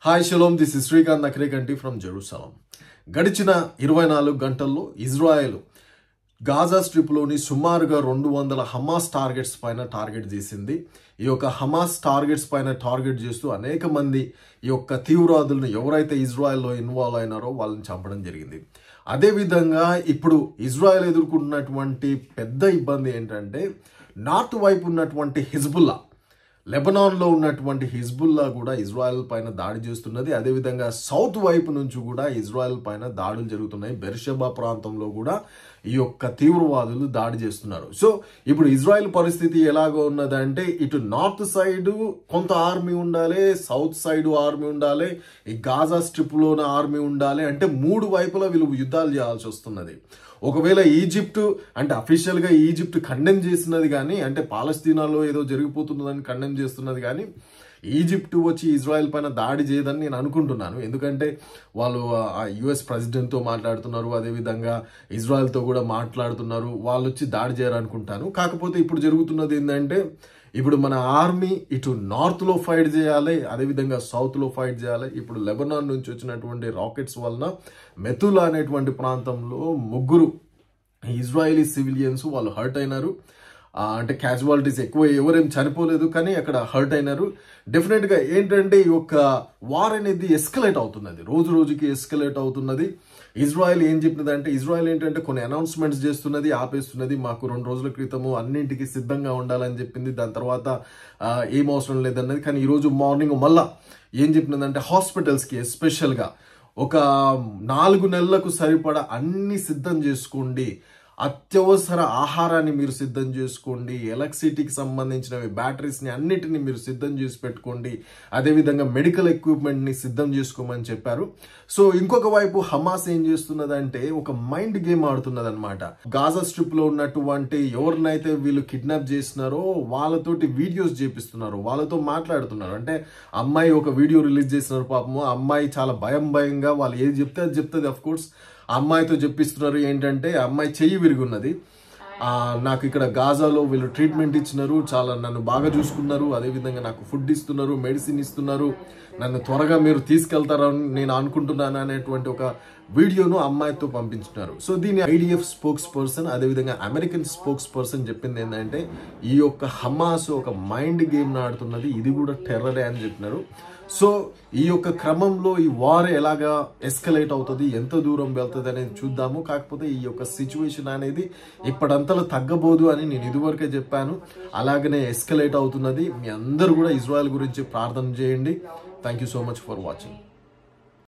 hi shalom this is Srikanth Nakarekanti from Jerusalem గడిచిన ఇరవై నాలుగు గంటల్లో ఇజ్రాయెల్ గాజా స్ట్రిప్లోని సుమారుగా రెండు వందల హమాస్ టార్గెట్స్ పైన టార్గెట్ చేసింది ఈ యొక్క హమాస్ టార్గెట్స్ పైన టార్గెట్ చేస్తూ అనేక మంది ఈ యొక్క తీవ్రవాదులను ఎవరైతే ఇజ్రాయెల్లో ఇన్వాల్వ్ అయినారో వాళ్ళని చంపడం జరిగింది అదేవిధంగా ఇప్పుడు ఇజ్రాయెల్ ఎదుర్కొంటున్నటువంటి పెద్ద ఇబ్బంది ఏంటంటే నార్త్ వైపు ఉన్నటువంటి హిజ్బుల్లా లెబనాన్లో ఉన్నటువంటి హిజ్బుల్లా కూడా ఇజ్రాయెల్ పైన దాడి చేస్తున్నది అదేవిధంగా సౌత్ వైపు నుంచి కూడా ఇజ్రాయెల్ పైన దాడులు జరుగుతున్నాయి బెర్షబా ప్రాంతంలో కూడా ఈ యొక్క తీవ్రవాదులు దాడి చేస్తున్నారు సో ఇప్పుడు ఇజ్రాయెల్ పరిస్థితి ఎలాగో ఉన్నదంటే ఇటు నార్త్ సైడ్ కొంత ఆర్మీ ఉండాలి సౌత్ సైడ్ ఆర్మీ ఉండాలి ఈ గాజా స్ట్రిప్లోన ఆర్మీ ఉండాలి అంటే మూడు వైపులా వీళ్ళు యుద్ధాలు చేయాల్సి వస్తున్నది ఒకవేళ ఈజిప్ట్ అంటే అఫీషియల్ గా ఈజిప్ట్ కండెమ్ చేసినది కానీ అంటే పాలస్తీనాలో ఏదో జరిగిపోతున్నదని కండెమ్ చేస్తున్నది కానీ ఈజిప్ట్ వచ్చి ఇజ్రాయెల్ పైన దాడి చేయదని నేను అనుకుంటున్నాను ఎందుకంటే వాళ్ళు ఆ యుఎస్ ప్రెసిడెంట్తో మాట్లాడుతున్నారు అదేవిధంగా ఇజ్రాయెల్తో కూడా మాట్లాడుతున్నారు వాళ్ళు వచ్చి దాడి చేయాలనుకుంటాను కాకపోతే ఇప్పుడు జరుగుతున్నది ఏంటంటే ఇప్పుడు మన ఆర్మీ ఇటు నార్త్లో ఫైట్ చేయాలి అదేవిధంగా సౌత్లో ఫైట్ చేయాలి ఇప్పుడు లెబనాన్ నుంచి వచ్చినటువంటి రాకెట్స్ వలన మెతులా అనేటువంటి ప్రాంతంలో ముగ్గురు ఇజ్రాయలీ సివిలియన్స్ వాళ్ళు హర్ట్ అయినారు ఆ, అంటే క్యాజువాలిటీస్ ఎక్కువ ఎవరేం చనిపోలేదు కానీ అక్కడ హర్ట్ అయినారు డెఫినెట్గా ఏంటంటే ఈ యొక్క వార్ అనేది ఎస్కలేట్ అవుతున్నది రోజు రోజుకి ఎస్కలేట్ అవుతున్నది ఇజ్రాయెల్ ఏం చెప్పినది అంటే ఇజ్రాయెల్ ఏంటంటే కొన్ని అనౌన్స్మెంట్స్ చేస్తున్నది ఆపేస్తున్నది మాకు రెండు రోజుల క్రితము అన్నింటికి సిద్ధంగా ఉండాలని చెప్పింది దాని తర్వాత ఆ, ఏం అవసరం లేదన్నది కానీ ఈరోజు మార్నింగ్ మళ్ళా ఏం చెప్పినదంటే హాస్పిటల్స్కి ఎస్పెషల్గా ఒక నాలుగు నెలలకు సరిపడా అన్ని సిద్ధం చేసుకోండి అత్యవసర ఆహారాన్ని మీరు సిద్ధం చేసుకోండి ఎలక్ట్రిసిటీకి సంబంధించినవి బ్యాటరీస్ని అన్నిటిని మీరు సిద్ధం చేసి పెట్టుకోండి అదేవిధంగా మెడికల్ ఎక్విప్మెంట్ని సిద్ధం చేసుకోమని చెప్పారు సో ఇంకొక వైపు హమాస్ ఏం చేస్తున్నదంటే ఒక మైండ్ గేమ్ ఆడుతున్నది అనమాట గాజా స్ట్రిప్ లో ఉన్నటువంటి ఎవరినైతే వీళ్ళు కిడ్నాప్ చేసినారో వాళ్ళతోటి వీడియోస్ చేపిస్తున్నారు వాళ్ళతో మాట్లాడుతున్నారు అంటే అమ్మాయి ఒక వీడియో రిలీజ్ చేసినారు పాపము ఆ అమ్మాయి చాలా భయం భయంగా వాళ్ళు ఏది చెప్తే అది చెప్తుంది అఫ్ కోర్స్ ఆ అమ్మాయితో చెప్పిస్తున్నారు ఏంటంటే ఆ అమ్మాయి చెయ్యి విరుగున్నది ఆ, నాకు ఇక్కడ గాజాలో వీళ్ళు ట్రీట్మెంట్ ఇచ్చినారు చాలా నన్ను బాగా చూసుకున్నారు అదేవిధంగా నాకు ఫుడ్ ఇస్తున్నారు మెడిసిన్ ఇస్తున్నారు నన్ను త్వరగా మీరు తీసుకెళ్తారని నేను అనుకుంటున్నాను అనేటువంటి ఒక వీడియోను అమ్మాయితో పంపించినారు సో దీని ఐడిఎఫ్ స్పోక్స్ పర్సన్ అదేవిధంగా అమెరికన్ స్పోక్స్ పర్సన్ చెప్పింది ఏంటంటే ఈ యొక్క హమాస్ ఒక మైండ్ గేమ్ ఆడుతున్నది ఇది కూడా టెర్రరే అని చెప్పినారు సో ఈ యొక్క క్రమంలో ఈ వార్ ఎలాగా ఎస్కలేట్ అవుతుంది ఎంత దూరం వెళ్తుంది అనేది చూద్దాము కాకపోతే ఈ యొక్క సిచ్యువేషన్ అనేది ఇప్పటింతలో తగ్గబోదు అని నేను ఇదివరకే చెప్పాను అలాగనే ఎస్కలేట్ అవుతున్నది మీ అందరూ కూడా ఇజ్రాయెల్ గురించి ప్రార్థన చేయండి thank you so much for watching